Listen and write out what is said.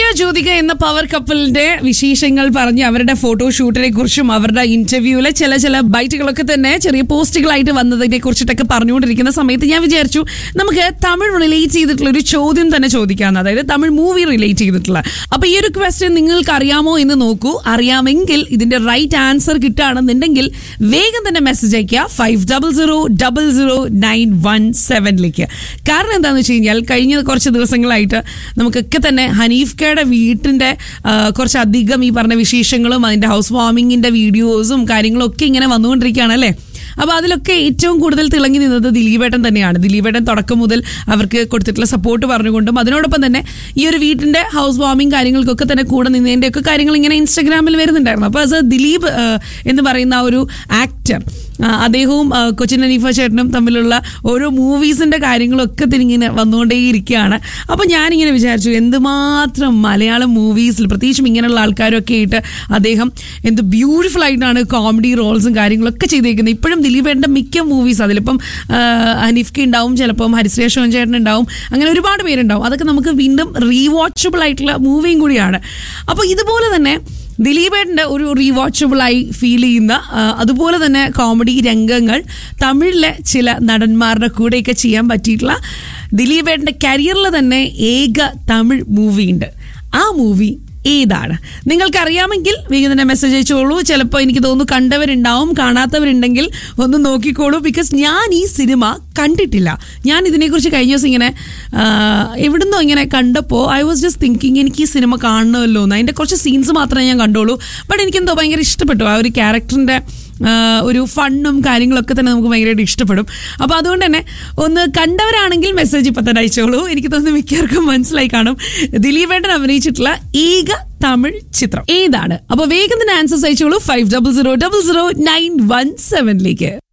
ജ്യോതിക എന്ന പവർ കപ്പിളിന്റെ വിശേഷങ്ങൾ പറഞ്ഞ് അവരുടെ ഫോട്ടോഷൂട്ടിനെ കുറിച്ചും അവരുടെ ഇന്റർവ്യൂവിലെ ചില ചില ബൈറ്റുകളൊക്കെ തന്നെ ചെറിയ പോസ്റ്റുകളായിട്ട് വന്നതിനെ കുറിച്ചിട്ടൊക്കെ പറഞ്ഞുകൊണ്ടിരിക്കുന്ന സമയത്ത് ഞാൻ വിചാരിച്ചു നമുക്ക് തമിഴ് റിലേറ്റ് ചെയ്തിട്ടുള്ള ഒരു ചോദ്യം തന്നെ ചോദിക്കാമെന്ന് അതായത് തമിഴ് മൂവി റിലേറ്റ് ചെയ്തിട്ടുള്ള അപ്പൊ ഈ ഒരു ക്വസ്റ്റ്യൻ നിങ്ങൾക്ക് അറിയാമോ എന്ന് നോക്കൂ അറിയാമെങ്കിൽ ഇതിന്റെ റൈറ്റ് ആൻസർ കിട്ടുകയാണെന്നുണ്ടെങ്കിൽ വേഗം തന്നെ മെസ്സേജ് അയക്കുക five double zero double zero nine one സെവനിലേക്ക് കാരണം എന്താണെന്ന് വെച്ച് കഴിഞ്ഞാൽ കഴിഞ്ഞ കുറച്ച് ദിവസങ്ങളായിട്ട് നമുക്കൊക്കെ തന്നെ ഹനീഫ്ക്കയുടെ വീട്ടിന്റെ ആ, കുറച്ചധികം ഈ പറഞ്ഞ വിശേഷങ്ങളും അതിന്റെ ഹൗസ് വാമിങ്ങിന്റെ വീഡിയോസും കാര്യങ്ങളും ഒക്കെ ഇങ്ങനെ വന്നുകൊണ്ടിരിക്കുകയാണ് അല്ലേ അപ്പൊ അതിലൊക്കെ ഏറ്റവും കൂടുതൽ തിളങ്ങി നിന്നത് ദിലീപേട്ടൻ തന്നെയാണ് ദിലീപേട്ടൻ തുടക്കം മുതൽ അവർക്ക് കൊടുത്തിട്ടുള്ള സപ്പോർട്ട് പറഞ്ഞുകൊണ്ടും അതിനോടൊപ്പം തന്നെ ഈ ഒരു വീട്ടിന്റെ ഹൗസ് വാമിങ് കാര്യങ്ങൾക്കൊക്കെ തന്നെ കൂടെ നിന്നതിന്റെ ഒക്കെ കാര്യങ്ങൾ ഇങ്ങനെ ഇൻസ്റ്റാഗ്രാമിൽ വരുന്നുണ്ടായിരുന്നു അപ്പൊ അത് ദിലീപ് ആ, എന്ന് പറയുന്ന ആ ഒരു ആക്ടർ അദ്ദേഹവും ആ, കൊച്ചിൻ അനീഫ ചേട്ടനും തമ്മിലുള്ള ഓരോ മൂവീസിന്റെ കാര്യങ്ങളൊക്കെ തന്നെ ഇങ്ങനെ വന്നുകൊണ്ടേയിരിക്കുകയാണ് അപ്പൊ ഞാനിങ്ങനെ വിചാരിച്ചു എന്തുമാത്രം മലയാളം മൂവീസിൽ പ്രത്യേകിച്ചും ഇങ്ങനെയുള്ള ആൾക്കാരൊക്കെ ആയിട്ട് അദ്ദേഹം എന്ത് ബ്യൂട്ടിഫുൾ ആയിട്ടാണ് കോമഡി റോൾസും കാര്യങ്ങളൊക്കെ ചെയ്തേക്കുന്നത് ഇപ്പോഴും ദിലീപേട്ടൻ്റെ മിക്ക മൂവീസ് അതിലിപ്പം ഹനീഫ്ക്ക് ഉണ്ടാവും ചിലപ്പം ഹരിശ്രീ അശോകൻ ചേട്ടൻ ഉണ്ടാവും അങ്ങനെ ഒരുപാട് പേരുണ്ടാവും അതൊക്കെ നമുക്ക് വീണ്ടും റീവാച്ചബിൾ ആയിട്ടുള്ള മൂവിയും കൂടിയാണ് അപ്പോൾ ഇതുപോലെ തന്നെ ദിലീപേട്ടൻ്റെ ഒരു റീവാച്ചബിളായി ഫീൽ ചെയ്യുന്ന ആ, അതുപോലെ തന്നെ കോമഡി രംഗങ്ങൾ തമിഴിലെ ചില നടന്മാരുടെ കൂടെയൊക്കെ ചെയ്യാൻ പറ്റിയിട്ടുള്ള ദിലീപേട്ടൻ്റെ കരിയറിൽ തന്നെ ഏക തമിഴ് മൂവി ഉണ്ട് ആ മൂവി ഏതാണ് നിങ്ങൾക്കറിയാമെങ്കിൽ വേഗം തന്നെ മെസ്സേജ് അയച്ചോളൂ ചിലപ്പോൾ എനിക്ക് തോന്നുന്നു കണ്ടവരുണ്ടാവും കാണാത്തവരുണ്ടെങ്കിൽ ഒന്ന് നോക്കിക്കോളൂ ബിക്കോസ് ഞാൻ ഈ സിനിമ കണ്ടിട്ടില്ല ഞാൻ ഇതിനെക്കുറിച്ച് കഴിഞ്ഞ ദിവസം ഇങ്ങനെ ആ, എവിടുന്നോ ഇങ്ങനെ കണ്ടപ്പോൾ ഐ വാസ് ജസ്റ്റ് തിങ്കിങ് എനിക്ക് ഈ സിനിമ കാണണമല്ലോ എന്ന് അതിൻ്റെ കുറച്ച് സീൻസ് മാത്രമേ ഞാൻ കണ്ടോളൂ ബട്ട് എനിക്കെന്തോ ഭയങ്കര ഇഷ്ടപ്പെട്ടു ആ ഒരു ക്യാരക്ടറിൻ്റെ ഒരു ഫണ്ണും കാര്യങ്ങളൊക്കെ തന്നെ നമുക്ക് ഭയങ്കരമായിട്ട് ഇഷ്ടപ്പെടും അപ്പോൾ അതുകൊണ്ട് തന്നെ ഒന്ന് കണ്ടവരാണെങ്കിൽ മെസ്സേജ് ഇപ്പം തന്നെ അയച്ചോളൂ എനിക്ക് തോന്നുന്നു മിക്കവർക്കും മനസ്സിലായി കാണും ദിലീപേട്ടൻ അഭിനയിച്ചിട്ടുള്ള ഏക തമിഴ് ചിത്രം ഏതാണ് അപ്പോൾ വേഗം തന്നെ ആൻസേഴ്സ് അയച്ചോളൂ five double zero double zero nine one സെവനിലേക്ക്